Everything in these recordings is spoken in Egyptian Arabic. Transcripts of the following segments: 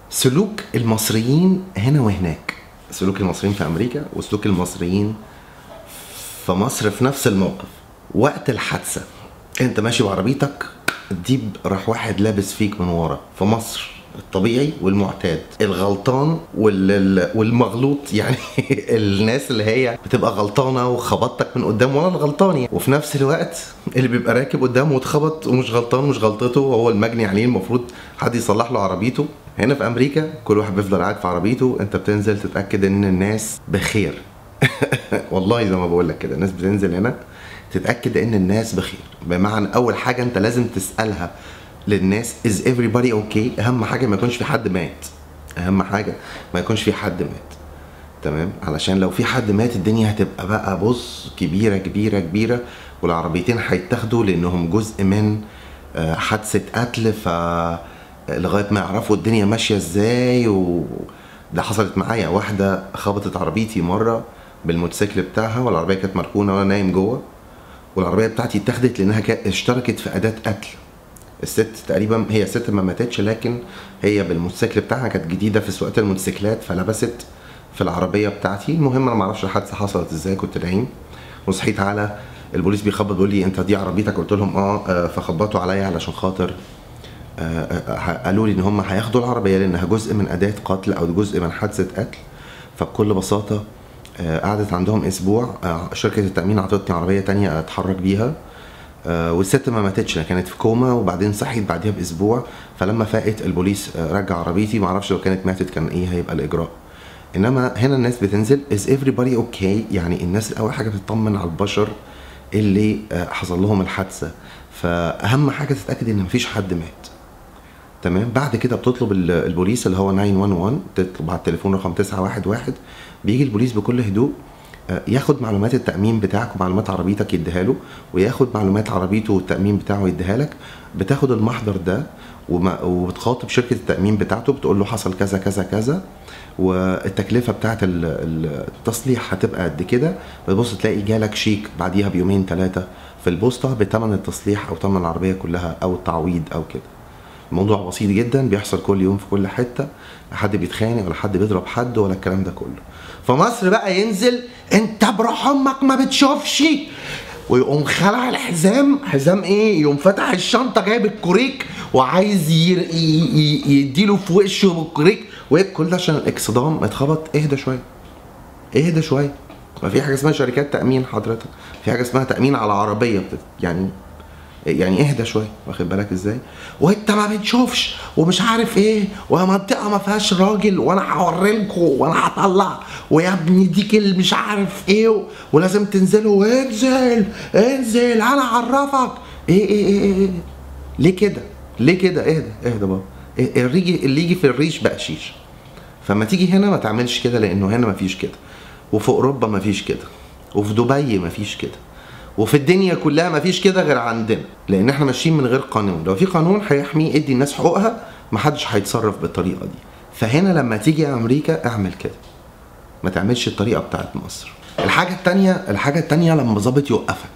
سلوك المصريين هنا وهناك سلوك المصريين في امريكا وسلوك المصريين في مصر في نفس الموقف وقت الحادثه انت ماشي بعربيتك الديب راح واحد لابس فيك من ورا في مصر الطبيعي والمعتاد الغلطان وال... والمغلوط يعني الناس اللي هي بتبقى غلطانه وخبطتك من قدام ولا الغلطان يعني وفي نفس الوقت اللي بيبقى راكب قدامه واتخبط ومش غلطان مش غلطته وهو المجني عليه المفروض حد يصلح له عربيته هنا في امريكا كل واحد بيفضل قاعد في عربيته انت بتنزل تتاكد ان الناس بخير والله زي ما بقول لك كده الناس بتنزل هنا تتاكد ان الناس بخير بمعنى اول حاجه انت لازم تسالها للناس از everybody اوكي okay؟ اهم حاجه ما يكونش في حد مات اهم حاجه ما يكونش في حد مات تمام علشان لو في حد مات الدنيا هتبقى بقى بص كبيره كبيره كبيره والعربيتين هيتاخدوا لانهم جزء من آه، حادثه قتل ف لغايه ما يعرفوا الدنيا ماشيه ازاي و ده حصلت معايا واحده خبطت عربيتي مره بالموتوسيكل بتاعها والعربيه كانت مركونه وانا نايم جوه والعربيه بتاعتي اتاخدت لانها كانت اشتركت في اداه قتل الست تقريبا هي الست ما ماتتش لكن هي بالموتوسيكل بتاعها كانت جديده في سواقه الموتوسيكلات فلبست في العربيه بتاعتي المهم انا ما اعرفش الحادثه حصلت ازاي كنت نايم وصحيت على البوليس بيخبط بيقول لي انت دي عربيتك قلت لهم اه آه، فخبطوا عليا علشان خاطر آه، آه، قالوا لي ان هم هياخدوا العربيه لانها جزء من اداه قتل او جزء من حادثه قتل فبكل بساطه آه، قعدت عندهم اسبوع آه، شركه التامين اعطتني عربيه تانية اتحرك بيها آه، والست ما ماتتش كانت في كوما وبعدين صحيت بعديها باسبوع فلما فاقت البوليس آه، رجع عربيتي ما اعرفش لو كانت ماتت كان ايه هيبقى الاجراء انما هنا الناس بتنزل از everybody اوكي يعني الناس اول حاجه بتطمن على البشر اللي آه، حصل لهم الحادثه فاهم حاجه تتاكد ان مفيش حد مات تمام بعد كده بتطلب ال- البوليس اللي هو 911 تطلب على التليفون رقم 911 بيجي البوليس بكل هدوء آه، ياخد معلومات التأمين بتاعك ومعلومات عربيتك يديها له وياخد معلومات عربيته والتأمين بتاعه يديها لك بتاخد المحضر ده وما- وبتخاطب شركة التأمين بتاعته بتقول له حصل كذا كذا كذا والتكلفة بتاعت ال- ال- التصليح هتبقى قد كده بتبص تلاقي جالك شيك بعديها بيومين ثلاثة في البوسطة بتمن التصليح أو تمن العربية كلها أو التعويض أو كده الموضوع بسيط جدا بيحصل كل يوم في كل حته لا حد بيتخانق ولا حد بيضرب حد ولا الكلام ده كله فمصر بقى ينزل انت بروح امك ما بتشوفش ويقوم خلع الحزام حزام ايه يقوم فتح الشنطه جايب الكوريك وعايز ير... ي... ي... يديله في وشه بالكوريك وكل ده عشان الاكسدام اتخبط اهدى شويه اهدى شويه ما في حاجه اسمها شركات تامين حضرتك في حاجه اسمها تامين على عربيه بت- يعني يعني اهدى شويه واخد بالك ازاي وانت ما بتشوفش ومش عارف ايه ومنطقه ما فيهاش راجل وانا هوريلكوا وانا هطلع ويا ابني ديك اللي مش عارف ايه و- ولازم تنزلوا انزل انزل انا اعرفك ايه ايه ايه, إيه, إيه. ليه كده ليه كده اهدى اهدى بابا إيه الريجي اللي يجي في الريش بقشيش فما تيجي هنا ما تعملش كده لانه هنا ما فيش كده وفي اوروبا ما فيش كده وفي دبي ما فيش كده وفي الدنيا كلها ما فيش كده غير عندنا لان احنا ماشيين من غير قانون لو في قانون هيحمي ادي الناس حقوقها ما حدش هيتصرف بالطريقه دي فهنا لما تيجي امريكا اعمل كده ما تعملش الطريقه بتاعت مصر الحاجه التانية الحاجه التانية لما ظابط يوقفك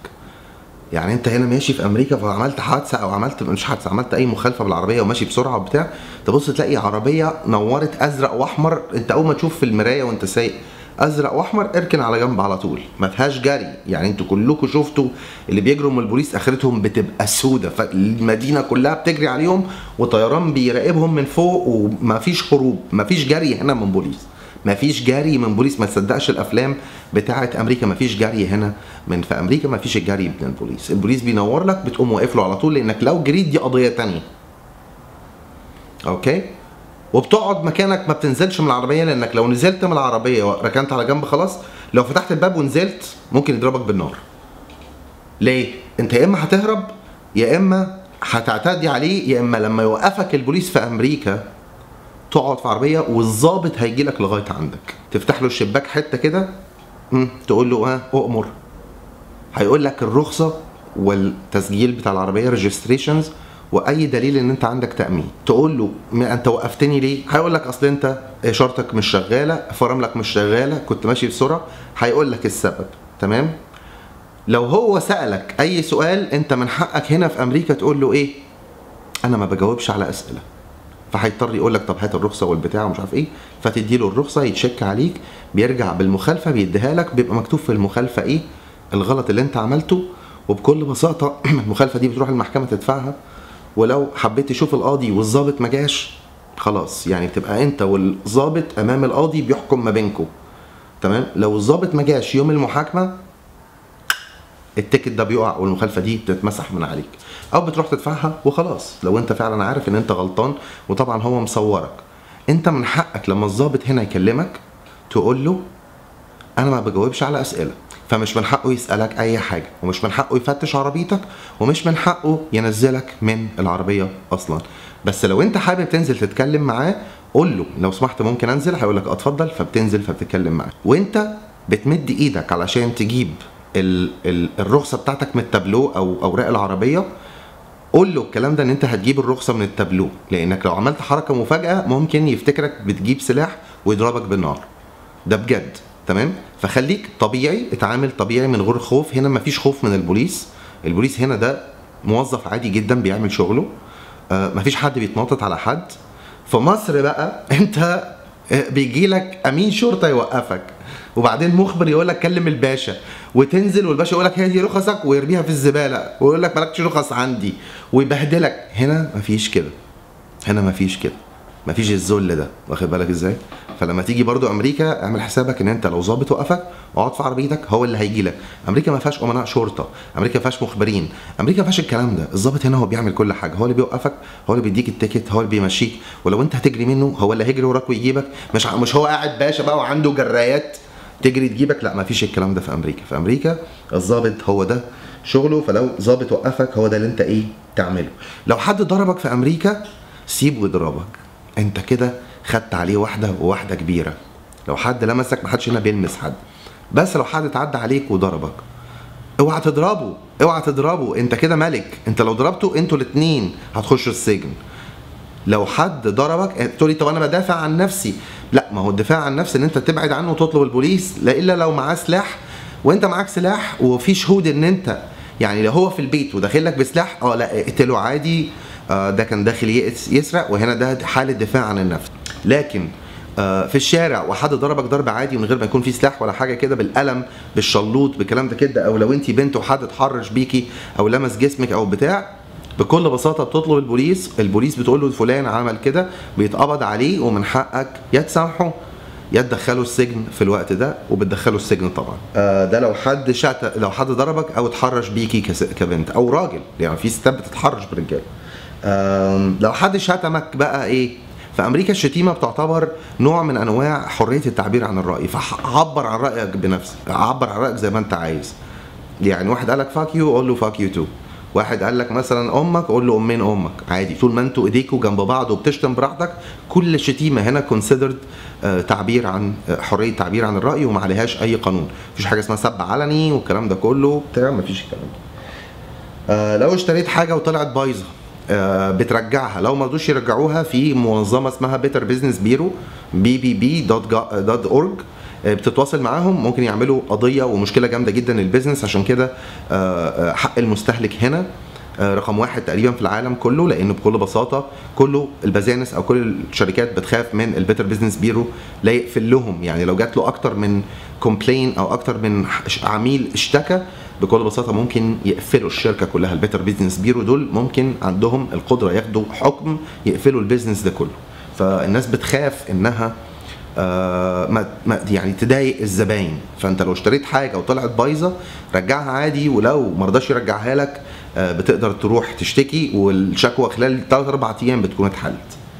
يعني انت هنا ماشي في امريكا فعملت حادثه او عملت مش حادثه عملت اي مخالفه بالعربيه وماشي بسرعه وبتاع تبص تلاقي عربيه نورت ازرق واحمر انت اول ما تشوف في المرايه وانت سايق ازرق واحمر اركن على جنب على طول ما فيهاش جري يعني انتوا كلكم شفتوا اللي بيجروا من البوليس اخرتهم بتبقى سودة فالمدينه كلها بتجري عليهم وطيران بيراقبهم من فوق وما فيش هروب ما فيش جري هنا من بوليس ما فيش جري من بوليس ما تصدقش الافلام بتاعه امريكا ما فيش جري هنا من في امريكا ما فيش الجري من البوليس البوليس بينور لك بتقوم واقف له على طول لانك لو جريت دي قضيه تانية اوكي وبتقعد مكانك ما بتنزلش من العربيه لانك لو نزلت من العربيه وركنت على جنب خلاص لو فتحت الباب ونزلت ممكن يضربك بالنار ليه انت يا اما هتهرب يا اما هتعتدي عليه يا اما لما يوقفك البوليس في امريكا تقعد في عربيه والظابط هيجي لك لغايه عندك تفتح له الشباك حته كده مم، تقول له ها اؤمر هيقول لك الرخصه والتسجيل بتاع العربيه ريجستريشنز واي دليل ان انت عندك تامين تقول له ما انت وقفتني ليه هيقول لك اصل انت اشارتك مش شغاله فراملك مش شغاله كنت ماشي بسرعه هيقول لك السبب تمام لو هو سالك اي سؤال انت من حقك هنا في امريكا تقول له ايه انا ما بجاوبش على اسئله فهيضطر يقول لك طب هات الرخصه والبتاع ومش عارف ايه فتدي له الرخصه يتشك عليك بيرجع بالمخالفه بيديها لك بيبقى مكتوب في المخالفه ايه الغلط اللي انت عملته وبكل بساطه المخالفه دي بتروح المحكمه تدفعها ولو حبيت تشوف القاضي والظابط ما جاش خلاص يعني بتبقى انت والظابط امام القاضي بيحكم ما بينكم تمام لو الظابط ما جاش يوم المحاكمه التيكت ده بيقع والمخالفه دي بتتمسح من عليك او بتروح تدفعها وخلاص لو انت فعلا عارف ان انت غلطان وطبعا هو مصورك انت من حقك لما الظابط هنا يكلمك تقول له انا ما بجاوبش على اسئله فمش من حقه يسالك اي حاجه ومش من حقه يفتش عربيتك ومش من حقه ينزلك من العربيه اصلا بس لو انت حابب تنزل تتكلم معاه قول له لو سمحت ممكن انزل هيقول لك اتفضل فبتنزل فبتتكلم معاه وانت بتمد ايدك علشان تجيب ال ال الرخصه بتاعتك من التابلو او اوراق العربيه قول له الكلام ده ان انت هتجيب الرخصه من التابلو لانك لو عملت حركه مفاجاه ممكن يفتكرك بتجيب سلاح ويضربك بالنار ده بجد تمام فخليك طبيعي اتعامل طبيعي من غير خوف هنا مفيش خوف من البوليس البوليس هنا ده موظف عادي جدا بيعمل شغله آه مفيش حد بيتنطط على حد في مصر بقى انت بيجي لك امين شرطه يوقفك وبعدين مخبر يقول لك كلم الباشا وتنزل والباشا يقول لك هي دي رخصك ويرميها في الزباله ويقول لك مالكش رخص عندي ويبهدلك هنا مفيش كده هنا مفيش كده مفيش الذل ده واخد بالك ازاي فلما تيجي برضو امريكا اعمل حسابك ان انت لو ظابط وقفك اقعد في عربيتك هو اللي هيجي لك امريكا ما فيهاش امناء شرطه امريكا ما فيهاش مخبرين امريكا ما فيهاش الكلام ده الظابط هنا هو بيعمل كل حاجه هو اللي بيوقفك هو اللي بيديك التيكت هو اللي بيمشيك ولو انت هتجري منه هو اللي هيجري وراك ويجيبك مش مش هو قاعد باشا بقى وعنده جرايات تجري تجيبك لا ما فيش الكلام ده في امريكا في امريكا الظابط هو ده شغله فلو ظابط وقفك هو ده اللي انت ايه تعمله لو حد ضربك في امريكا سيبه يضربك انت كده خدت عليه واحده وواحده كبيره لو حد لمسك ما حدش هنا بيلمس حد بس لو حد اتعدى عليك وضربك اوعى تضربه اوعى تضربه انت كده ملك انت لو ضربته انتوا الاثنين هتخشوا السجن لو حد ضربك تقول لي طب انا بدافع عن نفسي لا ما هو الدفاع عن النفس ان انت تبعد عنه وتطلب البوليس لا الا لو معاه سلاح وانت معاك سلاح وفي شهود ان انت يعني لو هو في البيت وداخل لك بسلاح اه لا اقتله عادي آه ده كان داخل يسرق وهنا ده حاله دفاع عن النفس لكن آه في الشارع وحد ضربك ضرب عادي من غير ما يكون في سلاح ولا حاجه كده بالقلم بالشلوط بالكلام ده كده او لو انت بنت وحد اتحرش بيكي او لمس جسمك او بتاع بكل بساطة بتطلب البوليس البوليس بتقول له فلان عمل كده بيتقبض عليه ومن حقك يا تسامحه يا تدخله السجن في الوقت ده وبتدخله السجن طبعا آه ده لو حد شات لو حد ضربك او اتحرش بيكي كبنت او راجل يعني في ستات بتتحرش برجال آه لو حد شتمك بقى ايه في امريكا الشتيمه بتعتبر نوع من انواع حريه التعبير عن الراي فعبر عن رايك بنفسك عبر عن رايك زي ما انت عايز يعني واحد قال لك فاك يو قول له فاك يو تو واحد قال لك مثلا امك قول له امين امك عادي طول ما انتوا ايديكوا جنب بعض وبتشتم براحتك كل شتيمه هنا كونسيدرد تعبير عن حريه تعبير عن الراي وما عليهاش اي قانون مفيش حاجه اسمها سب علني والكلام ده كله بتاع مفيش الكلام ده آه لو اشتريت حاجه وطلعت بايظه آه بترجعها لو ما رضوش يرجعوها في منظمه اسمها بيتر بزنس بيرو بي بي بي دوت اورج بتتواصل معاهم ممكن يعملوا قضيه ومشكله جامده جدا للبيزنس عشان كده حق المستهلك هنا رقم واحد تقريبا في العالم كله لانه بكل بساطه كله البزانس او كل الشركات بتخاف من البيتر بزنس بيرو لا يقفل لهم يعني لو جات له اكتر من كومبلين او اكتر من عميل اشتكى بكل بساطه ممكن يقفلوا الشركه كلها البيتر بزنس بيرو دول ممكن عندهم القدره ياخدوا حكم يقفلوا البيزنس ده كله فالناس بتخاف انها آه ما ما يعني تضايق الزباين فانت لو اشتريت حاجه وطلعت بايظه رجعها عادي ولو ما رضاش يرجعها لك آه بتقدر تروح تشتكي والشكوى خلال 3 4 ايام بتكون اتحلت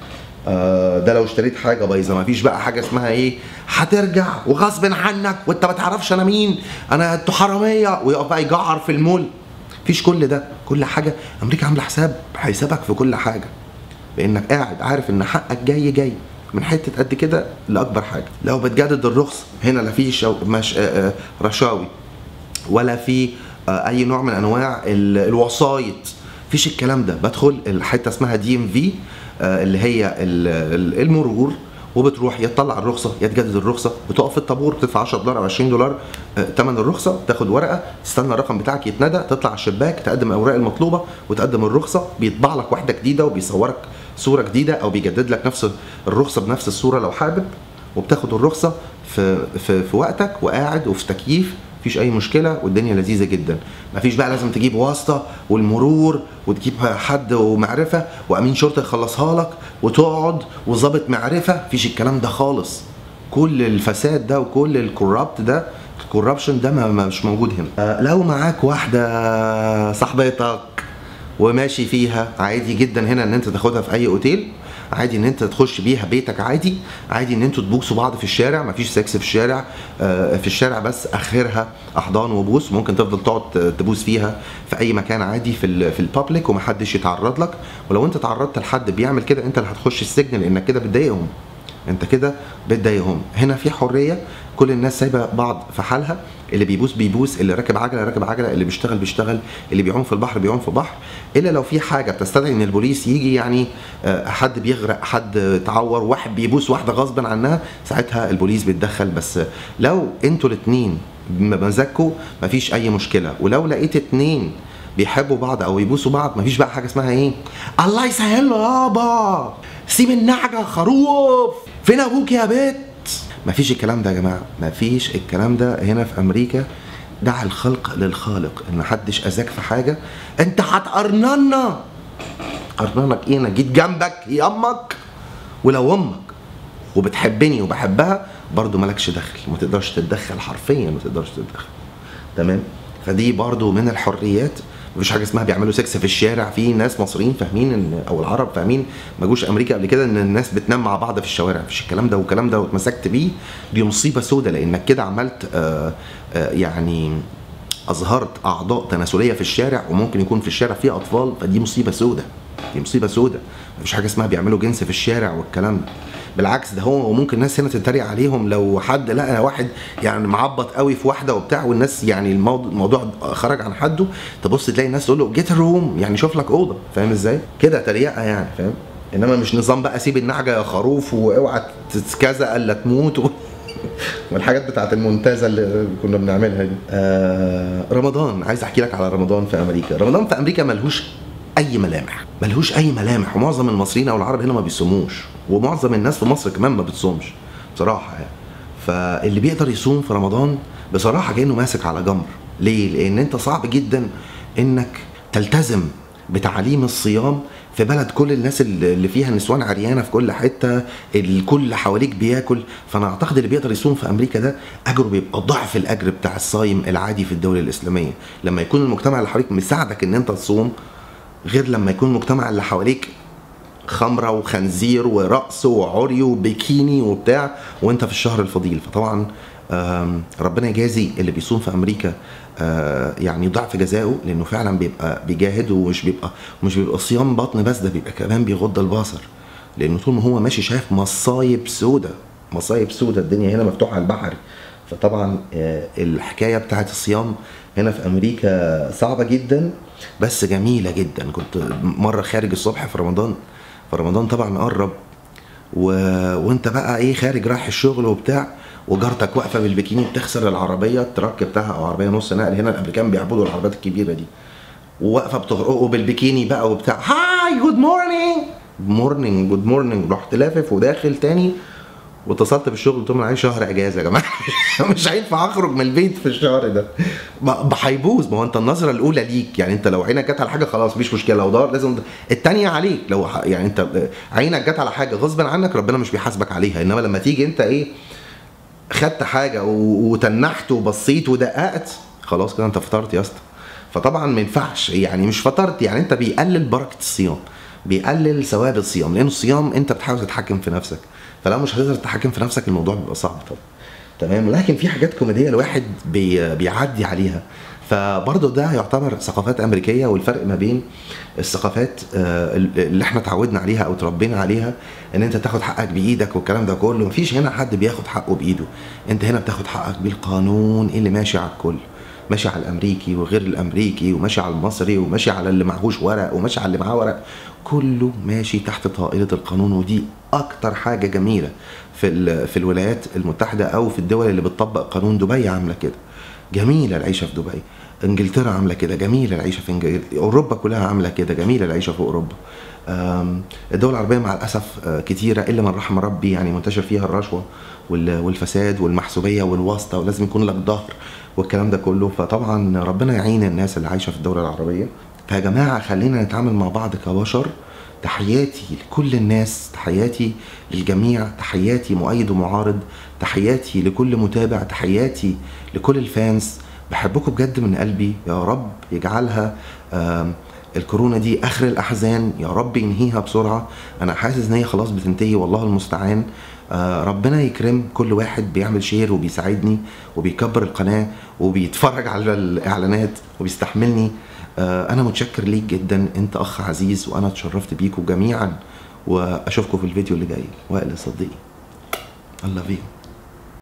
آه ده لو اشتريت حاجه بايظه ما فيش بقى حاجه اسمها ايه هترجع وغصب عنك وانت ما تعرفش انا مين انا انتوا حراميه ويقف بقى يجعر في المول مفيش كل ده كل حاجه امريكا عامله حساب حسابك في كل حاجه لانك قاعد عارف ان حقك جاي جاي من حته قد كده لاكبر حاجه لو بتجدد الرخصه هنا لا في شو... مش... آه رشاوي ولا في آه اي نوع من انواع الوسايط فيش الكلام ده بدخل الحته اسمها دي ام في اللي هي المرور وبتروح يا تطلع الرخصه يا تجدد الرخصه بتقف في الطابور بتدفع 10 دولار او 20 دولار ثمن الرخصه تاخد ورقه تستنى الرقم بتاعك يتندى تطلع على الشباك تقدم الاوراق المطلوبه وتقدم الرخصه بيطبع لك واحده جديده وبيصورك صوره جديده او بيجدد لك نفس الرخصه بنفس الصوره لو حابب وبتاخد الرخصه في في, في وقتك وقاعد وفي تكييف مفيش اي مشكله والدنيا لذيذه جدا مفيش بقى لازم تجيب واسطه والمرور وتجيب حد ومعرفه وامين شرطه يخلصها لك وتقعد وظابط معرفه مفيش الكلام ده خالص كل الفساد ده وكل الكورابت ده الكوربشن ده ما ما- مش موجود هنا آه، لو معاك واحده صاحبتك وماشي فيها عادي جدا هنا ان انت تاخدها في اي اوتيل عادي ان انت تخش بيها بيتك عادي عادي ان انتوا تبوسوا بعض في الشارع مفيش سكس في الشارع آه، في الشارع بس اخرها احضان وبوس ممكن تفضل تقعد تبوس فيها في اي مكان عادي في ال في البابليك ومحدش يتعرض لك ولو انت تعرضت لحد بيعمل كده انت اللي هتخش السجن لانك كده بتضايقهم انت كده بتضايقهم هنا في حريه كل الناس سايبه بعض في حالها اللي بيبوس بيبوس اللي راكب عجله راكب عجله اللي بيشتغل بيشتغل اللي بيعوم في البحر بيعوم في البحر الا لو في حاجه بتستدعي ان البوليس يجي يعني آه، حد بيغرق حد تعور واحد بيبوس واحده غصبا عنها ساعتها البوليس بيتدخل بس لو انتوا الاثنين بمزاجكم مفيش اي مشكله ولو لقيت اتنين بيحبوا بعض او يبوسوا بعض مفيش بقى حاجه اسمها ايه الله يسهل له يابا سيب النعجه يا خروف فين ابوك يا بت مفيش الكلام ده يا جماعه مفيش الكلام ده هنا في امريكا دع الخلق للخالق ان محدش اذاك في حاجه انت هتقرننا قرنانك ايه انا جيت جنبك هي امك ولو امك وبتحبني وبحبها برضو مالكش دخل ما تقدرش تتدخل حرفيا ما تقدرش تتدخل تمام فدي برضو من الحريات مفيش حاجه اسمها بيعملوا سكس في الشارع في ناس مصريين فاهمين ان او العرب فاهمين ما جوش امريكا قبل كده ان الناس بتنام مع بعض في الشوارع مفيش الكلام ده والكلام ده واتمسكت بيه دي مصيبه سودة لانك كده عملت آه آه يعني اظهرت اعضاء تناسليه في الشارع وممكن يكون في الشارع فيه اطفال فدي مصيبه سودة دي مصيبه سودة مفيش حاجه اسمها بيعملوا جنس في الشارع والكلام ده بالعكس ده هو وممكن الناس هنا تتريق عليهم لو حد لقى واحد يعني معبط قوي في واحده وبتاع والناس يعني الموضوع, الموضوع خرج عن حده تبص تلاقي الناس تقول له جيت روم يعني شوف لك اوضه فاهم ازاي؟ كده تريقه يعني فاهم؟ انما مش نظام بقى سيب النعجه يا خروف واوعى كذا الا تموت و... والحاجات بتاعت المنتزه اللي كنا بنعملها دي آه رمضان عايز احكي لك على رمضان في امريكا رمضان في امريكا ملهوش اي ملامح ملهوش اي ملامح ومعظم المصريين او العرب هنا ما بيصوموش ومعظم الناس في مصر كمان ما بتصومش بصراحه يعني فاللي بيقدر يصوم في رمضان بصراحه كانه ماسك على جمر ليه لان انت صعب جدا انك تلتزم بتعاليم الصيام في بلد كل الناس اللي فيها نسوان عريانه في كل حته الكل حواليك بياكل فانا اعتقد اللي بيقدر يصوم في امريكا ده اجره بيبقى ضعف الاجر بتاع الصايم العادي في الدول الاسلاميه لما يكون المجتمع اللي حواليك مساعدك ان انت تصوم غير لما يكون المجتمع اللي حواليك خمره وخنزير ورقص وعري وبيكيني وبتاع وانت في الشهر الفضيل فطبعا آم، ربنا يجازي اللي بيصوم في امريكا آه، يعني ضعف جزائه لانه فعلا بيبقى بيجاهد ومش بيبقى مش بيبقى صيام بطن بس ده بيبقى كمان بيغض البصر لانه طول ما هو ماشي شايف مصايب سودة مصايب سودة الدنيا هنا مفتوحه على البحر فطبعا آه، الحكايه بتاعت الصيام هنا في امريكا صعبه جدا بس جميله جدا كنت مره خارج الصبح في رمضان فرمضان طبعا قرب و... وانت بقى ايه خارج رايح الشغل وبتاع وجارتك واقفه بالبكيني بتغسل العربيه التراك بتاعها او عربيه نص نقل هنا الامريكان بيعبدوا العربيات الكبيره دي وواقفه بتغرقه بالبكيني بقى وبتاع هاي جود مورنينج مورنينج جود مورنينج رحت لافف وداخل تاني واتصلت بالشغل قلت لهم انا عايز شهر اجازه يا جماعه مش هينفع اخرج من البيت في الشهر ده ما ما هيبوظ ما هو انت النظره الاولى ليك يعني انت لو عينك جت على حاجه خلاص مفيش مشكله لو دار لازم الثانيه عليك لو ح- يعني انت عينك جت على حاجه غصبا عنك ربنا مش بيحاسبك عليها انما لما تيجي انت ايه خدت حاجه و- وتنحت وبصيت ودققت خلاص كده انت فطرت يا اسطى فطبعا ما ينفعش يعني مش فطرت يعني انت بيقلل بركه الصيام بيقلل ثواب الصيام لان الصيام انت بتحاول تتحكم في نفسك فلو مش هتقدر تتحكم في نفسك الموضوع بيبقى صعب طبعا تمام لكن في حاجات كوميديه الواحد بي بيعدي عليها فبرضه ده يعتبر ثقافات امريكيه والفرق ما بين الثقافات آه، اللي احنا اتعودنا عليها او تربينا عليها ان انت تاخد حقك بايدك والكلام ده كله مفيش هنا حد بياخد حقه بايده انت هنا بتاخد حقك بالقانون اللي ماشي على الكل ماشي على الامريكي وغير الامريكي وماشي على المصري وماشي على اللي معهوش ورق وماشي على اللي معاه ورق كله ماشي تحت طائله القانون ودي اكتر حاجه جميله في ال- في الولايات المتحده او في الدول اللي بتطبق قانون دبي عامله كده جميله العيشه في دبي انجلترا عامله كده جميله العيشه في انجلترا اوروبا كلها عامله كده جميله العيشه في اوروبا آم، الدول العربيه مع الاسف آه، كتيره الا من رحم ربي يعني منتشر فيها الرشوه وال- والفساد والمحسوبيه والواسطه ولازم يكون لك ظهر والكلام ده كله فطبعا ربنا يعين الناس اللي عايشه في الدوله العربيه فيا جماعه خلينا نتعامل مع بعض كبشر تحياتي لكل الناس تحياتي للجميع تحياتي مؤيد ومعارض تحياتي لكل متابع تحياتي لكل الفانز بحبكم بجد من قلبي يا رب يجعلها آم، الكورونا دي اخر الاحزان يا رب ينهيها بسرعه انا حاسس ان هي خلاص بتنتهي والله المستعان آه، ربنا يكرم كل واحد بيعمل شير وبيساعدني وبيكبر القناه وبيتفرج على الاعلانات وبيستحملني آه، انا متشكر ليك جدا انت اخ عزيز وانا اتشرفت بيكم جميعا واشوفكم في الفيديو اللي جاي وائل صديقي I love you